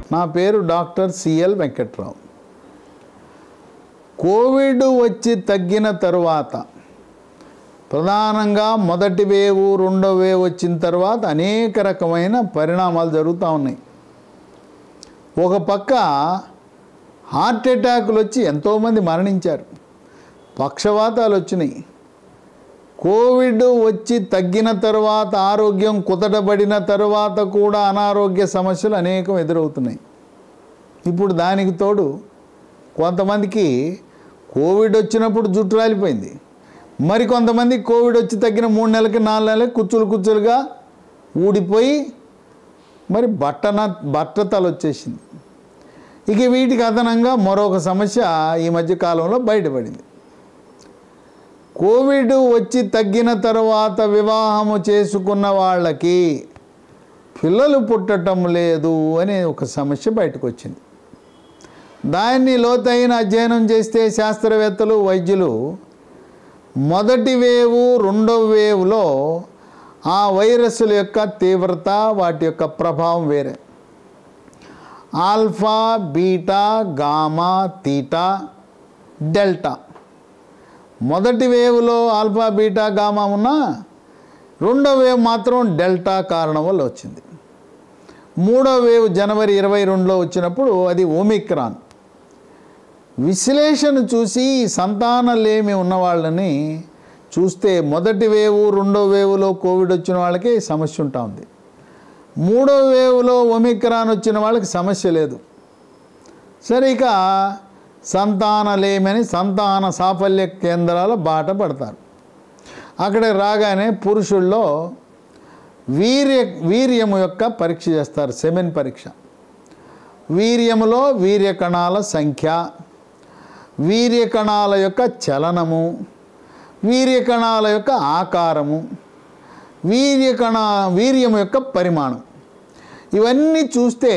నా పేరు doctor CL Venkatrao Covid వచ్చి తగ్గిన తరువాత ప్రధానంగా మొదటి వేవ్ రెండో వేవ్ వచ్చిన తర్వాత అనేక రకమైన పరిణామాలు జరుగుతూ ఉన్నాయి ఒక పక్క హార్ట్ అటాకులు వచ్చి ఎంతోమంది మరణించారు పక్షవాతాలు వచ్చినాయి కోవిడ్ వచ్చి తగ్గిన తర్వాత ఆరోగ్యం కుదటబడిన తర్వాత కూడా అనారోగ్య సమస్యలు అనేకం ఎదురవుతున్నాయి ఇప్పుడు దానికి తోడు కొంతమందికి కోవిడ్ వచ్చినప్పుడు జుట్టు రాలిపోయింది మరి కొంతమంది కోవిడ్ వచ్చి తగ్గిన మూడు నెలలకి నాలుగు నెలలకి కుచ్చులు కుచ్చులుగా ఊడిపోయి మరి బట్టన బట్టతల వచ్చేసింది ఇక వీటికి అదనంగా మరొక సమస్య ఈ మధ్య కాలంలో బయటపడింది కోవిడ్ వచ్చి తగ్గిన తర్వాత వివాహము చేసుకున్న వాళ్ళకి పిల్లలు పుట్టటం లేదు అనే ఒక సమస్య బయటకు వచ్చింది దాన్ని లోతైన అధ్యయనం చేస్తే శాస్త్రవేత్తలు వైద్యులు మొదటి వేవు రెండవ వేవ్లో ఆ వైరస్ల యొక్క తీవ్రత వాటి యొక్క ప్రభావం వేరే alpha beta gamma theta delta మొదటి వేవ్లో ఆల్ఫా బీటా గామా ఉన్నా రెండో వేవ్ మాత్రం డెల్టా కారణం వల్ల వచ్చింది మూడో వేవ్ జనవరి ఇరవై రెండులో వచ్చినప్పుడు అది ఒమిక్రాన్ విశ్లేషణ చూసి సంతానలేమి ఉన్న వాళ్ళని చూస్తే మొదటి వేవు రెండో వేవులో కోవిడ్ వచ్చిన వాళ్ళకి సమస్య ఉంటా ఉంది మూడో వేవ్లో ఒమిక్రాన్ వచ్చిన వాళ్ళకి సమస్య లేదు సరే ఇక సంతానలేమని సంతాన సాఫల్య కేంద్రాల బాట పడతారు అక్కడ రాగానే పురుషుల్లో వీర్య వీర్యము యొక్క పరీక్ష చేస్తారు సెమెన్ పరీక్ష వీర్యములో వీర్య కణాల సంఖ్య వీర్య కణాల యొక్క చలనము వీర్య కణాల యొక్క ఆకారము వీర్య కణ వీర్యం యొక్క పరిమాణం ఇవన్నీ చూస్తే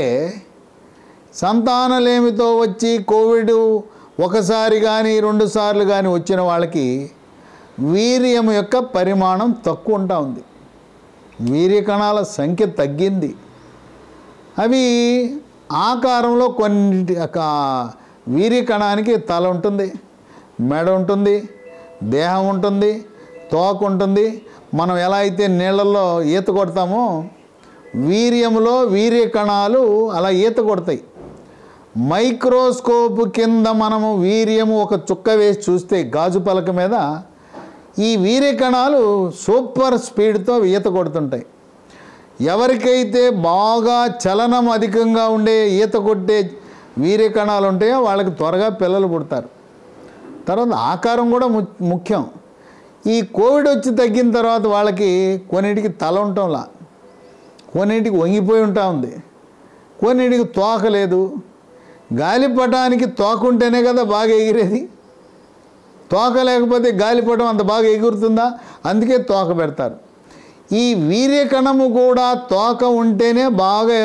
సంతానలేమితో వచ్చి కోవిడ్ ఒకసారి కానీ రెండు సార్లు కానీ వచ్చిన వాళ్ళకి వీర్యం యొక్క పరిమాణం తక్కువ ఉంటా ఉంది వీర్య కణాల సంఖ్య తగ్గింది అవి ఆకారంలో కొన్ని ఒక వీర్య కణానికి తల ఉంటుంది మెడ ఉంటుంది దేహం ఉంటుంది తోక ఉంటుంది మనం ఎలా అయితే నీళ్ళల్లో ఈత కొడతామో వీర్యములో వీర్య కణాలు అలా ఈత కొడతాయి మైక్రోస్కోప్ కింద మనము వీర్యము ఒక చుక్క వేసి చూస్తే గాజు పలక మీద ఈ వీర్య కణాలు సూపర్ స్పీడ్తో ఈత కొడుతుంటాయి ఎవరికైతే బాగా చలనం అధికంగా ఉండే ఈత కొట్టే వీర్య కణాలు ఉంటాయో వాళ్ళకి త్వరగా పిల్లలు పుడతారు తర్వాత ఆకారం కూడా ము- ముఖ్యం ఈ కోవిడ్ వచ్చి తగ్గిన తర్వాత వాళ్ళకి కొన్నిటికి తల ఉండటంలా కొన్నిటికి వంగిపోయి ఉంటా ఉంది కొన్నిటికి తోక లేదు గాలిపటానికి తోక ఉంటేనే కదా బాగా ఎగిరేది తోక లేకపోతే గాలిపటం అంత బాగా ఎగురుతుందా అందుకే తోక పెడతారు ఈ వీర్యకణము కూడా తోక ఉంటేనే బాగా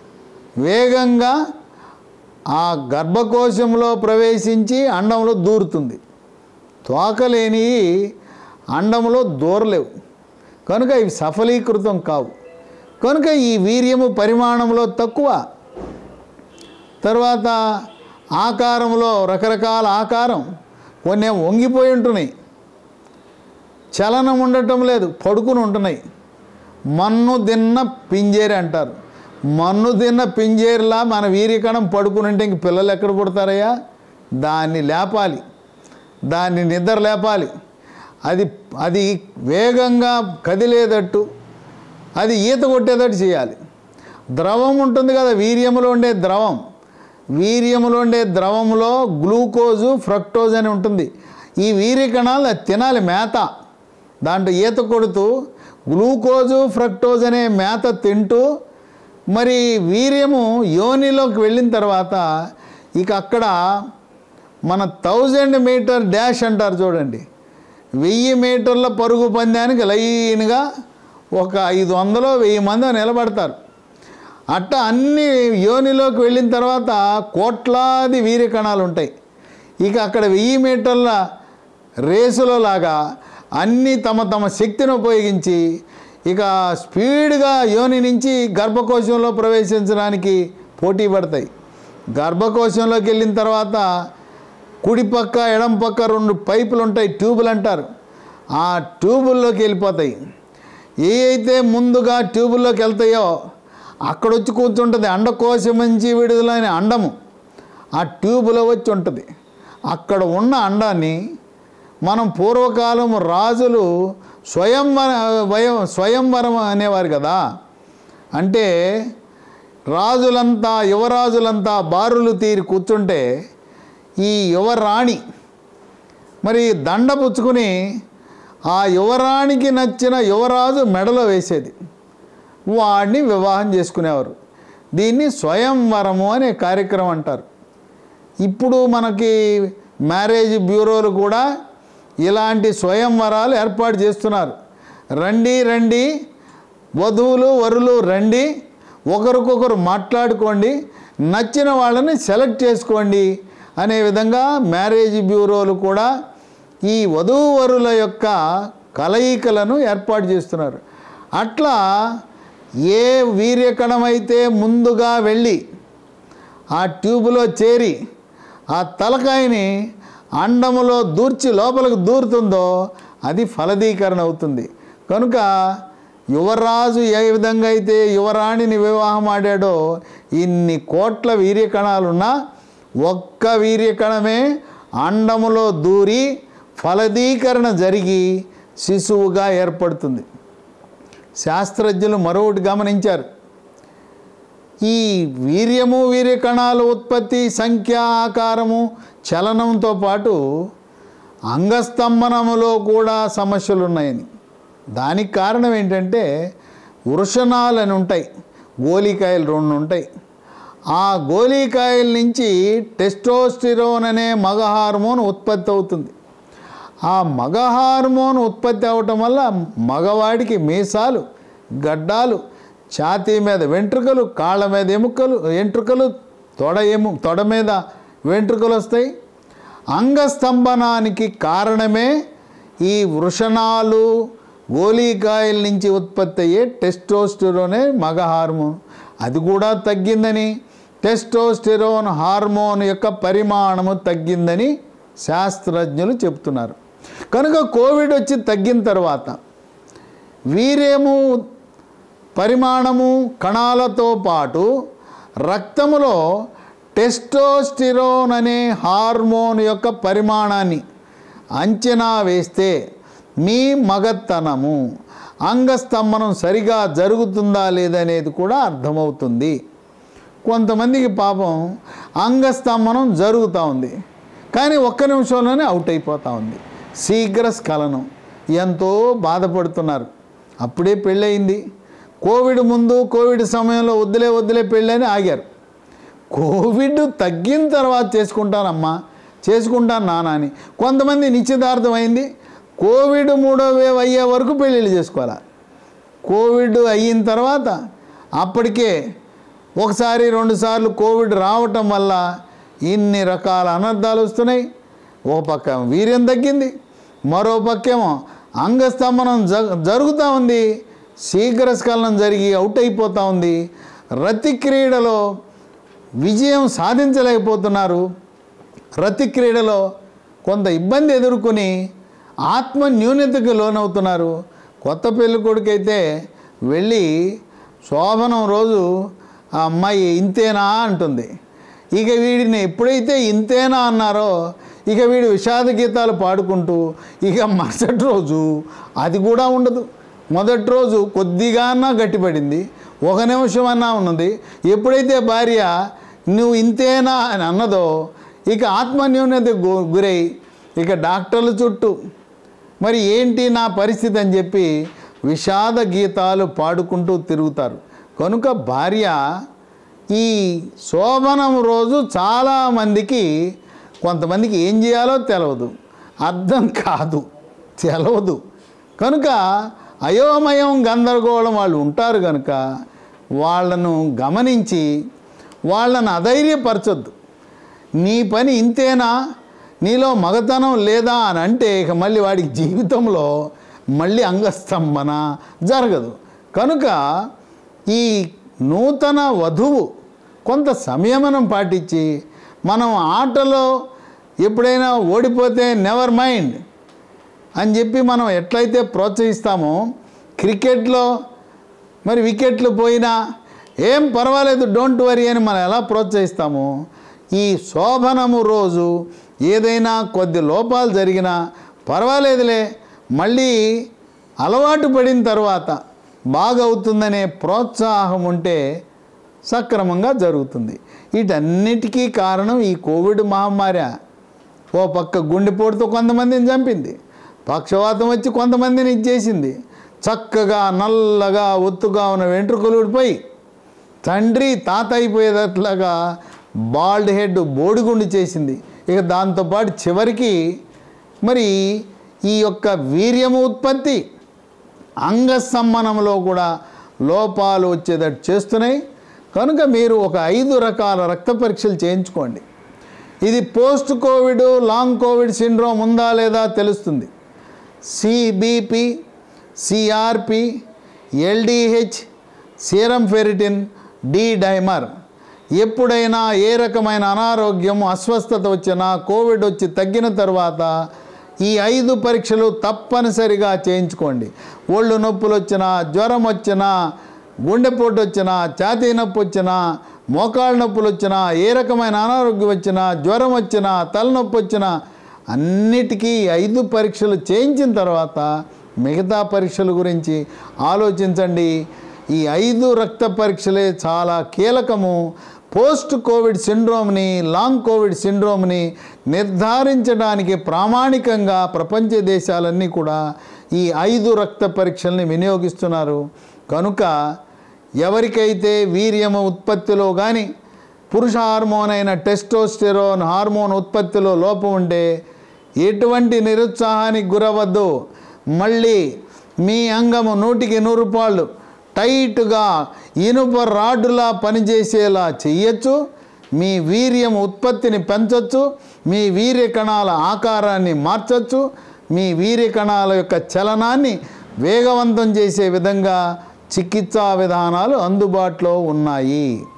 వేగంగా ఆ గర్భకోశంలో ప్రవేశించి అండంలో దూరుతుంది తోక లేని అండంలో దూరలేవు కనుక ఇవి సఫలీకృతం కావు కనుక ఈ వీర్యము పరిమాణంలో తక్కువ తర్వాత ఆకారంలో రకరకాల ఆకారం కొన్ని ఏమో వంగిపోయి ఉంటున్నాయి చలనం ఉండటం లేదు పడుకుని ఉంటున్నాయి మన్ను తిన్న పింజేరి అంటారు మన్ను తిన్న పింజేరిలా మన వీరికణం పడుకుని ఉంటే ఇంక పిల్లలు ఎక్కడ పుడతారయ్యా దాన్ని లేపాలి దాన్ని నిద్ర లేపాలి అది అది వేగంగా కదిలేటట్టు అది ఈత కొట్టేటట్టు చేయాలి ద్రవం ఉంటుంది కదా వీర్యములో ఉండే ద్రవం వీర్యములో ఉండే ద్రవంలో గ్లూకోజు ఫ్రక్టోజ్ అని ఉంటుంది ఈ వీర్య కణాలు అది తినాలి మేత దాంట్లో ఈత కొడుతూ గ్లూకోజు ఫ్రక్టోజ్ అనే మేత తింటూ మరి వీర్యము యోనిలోకి వెళ్ళిన తర్వాత ఇక అక్కడ మన థౌజండ్ మీటర్ డాష్ అంటారు చూడండి వెయ్యి మీటర్ల పరుగు పందానికి లైన్గా ఒక ఐదు వందలో వెయ్యి మంది నిలబడతారు అట్ట అన్ని యోనిలోకి వెళ్ళిన తర్వాత కోట్లాది వీర్య కణాలు ఉంటాయి ఇక అక్కడ వెయ్యి మీటర్ల రేసులో లాగా అన్నీ తమ తమ శక్తిని ఉపయోగించి ఇక స్పీడ్గా యోని నుంచి గర్భకోశంలో ప్రవేశించడానికి పోటీ పడతాయి గర్భకోశంలోకి వెళ్ళిన తర్వాత కుడి పక్క ఎడం పక్క రెండు పైపులు ఉంటాయి ట్యూబులు అంటారు ఆ ట్యూబుల్లోకి వెళ్ళిపోతాయి ఏ అయితే ముందుగా ట్యూబుల్లోకి వెళ్తాయో అక్కడ వచ్చి కూర్చుంటుంది అండకోశం నుంచి విడుదలైన అండము ఆ ట్యూబులో వచ్చి ఉంటుంది అక్కడ ఉన్న అండాన్ని మనం పూర్వకాలం రాజులు స్వయంవర వయం స్వయంవరం అనేవారు కదా అంటే రాజులంతా యువరాజులంతా బారులు తీరి కూర్చుంటే ఈ యువరాణి మరి దండ పుచ్చుకుని ఆ యువరాణికి నచ్చిన యువరాజు మెడలో వేసేది వాడిని వివాహం చేసుకునేవారు దీన్ని స్వయంవరము అనే కార్యక్రమం అంటారు ఇప్పుడు మనకి మ్యారేజ్ బ్యూరోలు కూడా ఇలాంటి స్వయంవరాలు ఏర్పాటు చేస్తున్నారు రండి రండి వధువులు వరులు రండి ఒకరికొకరు మాట్లాడుకోండి నచ్చిన వాళ్ళని సెలెక్ట్ చేసుకోండి అనే విధంగా మ్యారేజ్ బ్యూరోలు కూడా ఈ వధూవరుల యొక్క కలయికలను ఏర్పాటు చేస్తున్నారు అట్లా ఏ వీర్యకణమైతే ముందుగా వెళ్ళి ఆ ట్యూబ్లో చేరి ఆ తలకాయని అండములో దూర్చి లోపలికి దూరుతుందో అది ఫలదీకరణ అవుతుంది కనుక యువరాజు ఏ విధంగా అయితే యువరాణిని వివాహం ఆడాడో ఇన్ని కోట్ల వీర్యకణాలున్నా ఒక్క వీర్యకణమే అండములో దూరి ఫలదీకరణ జరిగి శిశువుగా ఏర్పడుతుంది శాస్త్రజ్ఞులు మరొకటి గమనించారు ఈ వీర్యము వీర్యకణాల ఉత్పత్తి సంఖ్య ఆకారము చలనంతో పాటు అంగస్తంభనములో కూడా సమస్యలు ఉన్నాయని దానికి కారణం ఏంటంటే వృషణాలు అని ఉంటాయి గోలికాయలు రెండు ఉంటాయి ఆ గోలికాయల నుంచి టెస్టోస్టిరోన్ అనే మగ హార్మోన్ ఉత్పత్తి అవుతుంది ఆ మగ హార్మోన్ ఉత్పత్తి అవటం వల్ల మగవాడికి మీసాలు గడ్డాలు ఛాతీ మీద వెంట్రుకలు కాళ్ళ మీద ఎముకలు వెంట్రుకలు తొడ ఎము తొడ మీద వెంట్రుకలు వస్తాయి అంగస్తంభనానికి కారణమే ఈ వృషణాలు గోలీకాయల నుంచి ఉత్పత్తి అయ్యే టెస్టోస్టిరోనే మగ హార్మోన్ అది కూడా తగ్గిందని టెస్టోస్టిరోన్ హార్మోన్ యొక్క పరిమాణము తగ్గిందని శాస్త్రజ్ఞులు చెప్తున్నారు కనుక కోవిడ్ వచ్చి తగ్గిన తర్వాత వీర్యము పరిమాణము కణాలతో పాటు రక్తములో టెస్టోస్టిరోన్ అనే హార్మోన్ యొక్క పరిమాణాన్ని అంచనా వేస్తే మీ మగత్తనము అంగస్తంభనం సరిగా జరుగుతుందా లేదనేది కూడా అర్థమవుతుంది కొంతమందికి పాపం అంగస్తంభనం జరుగుతూ ఉంది కానీ ఒక్క నిమిషంలోనే అవుట్ అయిపోతూ ఉంది శీఘ్ర స్ఖలనం ఎంతో బాధపడుతున్నారు అప్పుడే పెళ్ళయింది కోవిడ్ ముందు కోవిడ్ సమయంలో వద్దులే వద్దులే పెళ్ళని ఆగారు కోవిడ్ తగ్గిన తర్వాత చేసుకుంటానమ్మా చేసుకుంటాను నాన్న అని కొంతమంది నిశ్చితార్థం అయింది కోవిడ్ మూడో వేవ్ అయ్యే వరకు పెళ్ళిళ్ళు చేసుకోవాలి కోవిడ్ అయిన తర్వాత అప్పటికే ఒకసారి రెండుసార్లు కోవిడ్ రావటం వల్ల ఇన్ని రకాల అనర్థాలు వస్తున్నాయి ఓ పక్క వీర్యం తగ్గింది మరో పక్కేమో అంగస్తంభనం జ జరుగుతూ ఉంది శీఘ్రస్ఖలనం జరిగి అవుట్ అయిపోతూ ఉంది రతి క్రీడలో విజయం సాధించలేకపోతున్నారు రతి క్రీడలో కొంత ఇబ్బంది ఎదుర్కొని ఆత్మ న్యూనతకు లోనవుతున్నారు కొత్త పెళ్లి కొడుకైతే వెళ్ళి శోభనం రోజు ఆ అమ్మాయి ఇంతేనా అంటుంది ఇక వీడిని ఎప్పుడైతే ఇంతేనా అన్నారో ఇక వీడు విషాద గీతాలు పాడుకుంటూ ఇక మరుసటి రోజు అది కూడా ఉండదు మొదటి రోజు కొద్దిగా అన్నా గట్టిపడింది ఒక నిమిషం అన్నా ఉన్నది ఎప్పుడైతే భార్య నువ్వు ఇంతేనా అని అన్నదో ఇక ఆత్మన్యూన్యత గు- గురై ఇక డాక్టర్ల చుట్టూ మరి ఏంటి నా పరిస్థితి అని చెప్పి విషాద గీతాలు పాడుకుంటూ తిరుగుతారు కనుక భార్య ఈ శోభనం రోజు చాలామందికి కొంతమందికి ఏం చేయాలో తెలవదు అర్థం కాదు తెలవదు కనుక అయోమయం గందరగోళం వాళ్ళు ఉంటారు కనుక వాళ్ళను గమనించి వాళ్ళను అధైర్యపరచొద్దు నీ పని ఇంతేనా నీలో మగతనం లేదా అని అంటే ఇక మళ్ళీ వాడికి జీవితంలో మళ్ళీ అంగస్తంభన జరగదు కనుక ఈ నూతన వధువు కొంత సంయమనం పాటించి మనం ఆటలో ఎప్పుడైనా ఓడిపోతే నెవర్ మైండ్ అని చెప్పి మనం ఎట్లయితే ప్రోత్సహిస్తామో క్రికెట్లో మరి వికెట్లు పోయినా ఏం పర్వాలేదు డోంట్ వరీ అని మనం ఎలా ప్రోత్సహిస్తామో ఈ శోభనము రోజు ఏదైనా కొద్ది లోపాలు జరిగినా పర్వాలేదులే మళ్ళీ అలవాటు పడిన తర్వాత బాగవుతుందనే ప్రోత్సాహం ఉంటే సక్రమంగా జరుగుతుంది వీటన్నిటికీ కారణం ఈ కోవిడ్ మహమ్మారి ఓ పక్క గుండెపోటుతో కొంతమందిని చంపింది పక్షవాతం వచ్చి కొంతమందిని ఇచ్చేసింది చక్కగా నల్లగా ఒత్తుగా ఉన్న వెంట్రుకలు ఊడిపోయి తండ్రి తాత అయిపోయేటట్లాగా బాల్డ్ హెడ్ బోడిగుండు చేసింది ఇక దాంతోపాటు చివరికి మరి ఈ యొక్క వీర్యము ఉత్పత్తి అంగసమ్మనంలో కూడా లోపాలు వచ్చేటట్టు చేస్తున్నాయి కనుక మీరు ఒక ఐదు రకాల రక్త పరీక్షలు చేయించుకోండి ఇది post COVID long COVID syndrome ఉందా లేదా తెలుస్తుంది CBP CRP LDH serum ferritin D dimer ఎప్పుడైనా ఏ రకమైన అనారోగ్యం అస్వస్థత వచ్చినా కోవిడ్ వచ్చి తగ్గిన తర్వాత ఈ ఐదు పరీక్షలు తప్పనిసరిగా చేయించుకోండి ఒళ్ళు నొప్పులు వచ్చినా జ్వరం వచ్చినా గుండెపోటు వచ్చినా ఛాతీ నొప్పి వచ్చినా మోకాళ్ళ నొప్పులు వచ్చినా ఏ రకమైన అనారోగ్యం వచ్చినా జ్వరం వచ్చినా తలనొప్పి వచ్చినా అన్నిటికీ ఈ ఐదు పరీక్షలు చేయించిన తర్వాత మిగతా పరీక్షల గురించి ఆలోచించండి ఈ ఐదు రక్త పరీక్షలే చాలా కీలకము పోస్ట్ కోవిడ్ సిండ్రోమ్ని లాంగ్ కోవిడ్ సిండ్రోమ్ని నిర్ధారించడానికి ప్రామాణికంగా ప్రపంచ దేశాలన్నీ కూడా ఈ ఐదు రక్త పరీక్షల్ని వినియోగిస్తున్నారు కనుక ఎవరికైతే వీర్యము ఉత్పత్తిలో కానీ పురుష హార్మోన్ అయిన టెస్టోస్టెరోన్ హార్మోన్ ఉత్పత్తిలో లోపం ఉంటే ఎటువంటి నిరుత్సాహానికి గురవద్దు మళ్ళీ మీ అంగము నూటికి నూరు రూపాయలు టైట్గా ఇనుప రాడ్డులా పనిచేసేలా చెయ్యొచ్చు మీ వీర్యం ఉత్పత్తిని పెంచొచ్చు మీ వీర్య కణాల ఆకారాన్ని మార్చొచ్చు మీ వీర్య కణాల యొక్క చలనాన్ని వేగవంతం చేసే విధంగా చికిత్సా విధానాలు అందుబాటులో ఉన్నాయి